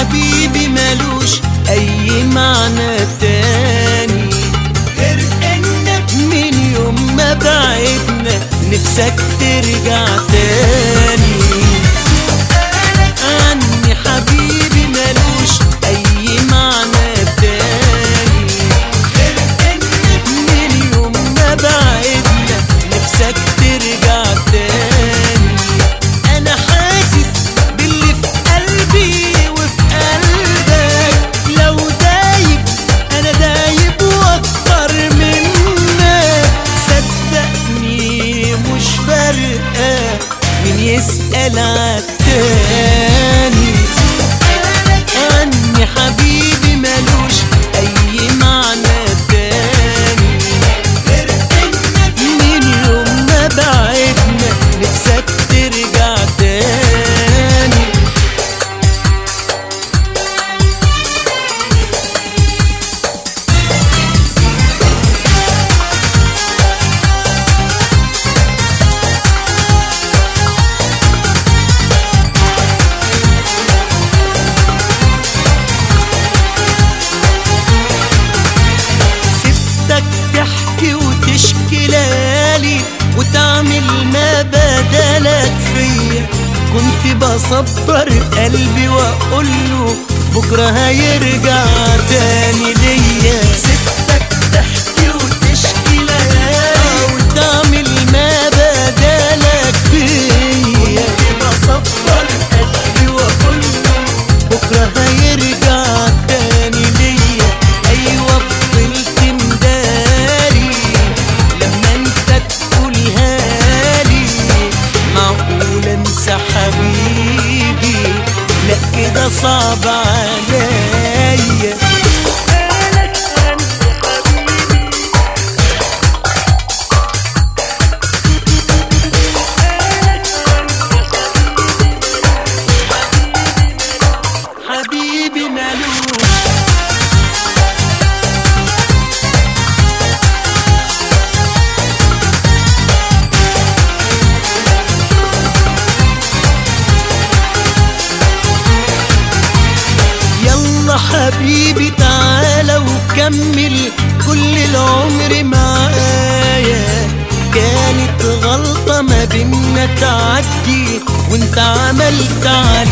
حبيبي ملوش اي معنى تاني غير انك من يوم ما بعدنا نفسك ترجع تاني عني حبيبي ملوش اي معنى تاني غير انك من يوم ما بعدنا نفسك ترجع تاني انا حاسس باللي في قلبي وفي قلبك لو دايب انا دايب واكتر منك صدقني مش فارقه مين يسأل عالتاني عني حبيبي ملوش اي معنى تاني غير انك من يوم ما بعدنا نفسك ترجع تاني سبتك تحكي وتشكي لالي وتعمل ما بدلك فيا كنت بصبر قلبي واقول له بكره هيرجع تاني ليا سبتك تحكي وتشكي لالي وتعمل ما بدلك فيا كنت بصبر قلبي واقول له بكره هيرجع تاني ليا ايوه فضلت مداري لما انت تقولها لي معقول انسى حبيبي لا كده صعب عليا حبيبي مالوش يلا حبيبي تعالى وكمل كل العمر معايا كانت غلطة ما بينا تعدي وانت عملت عليا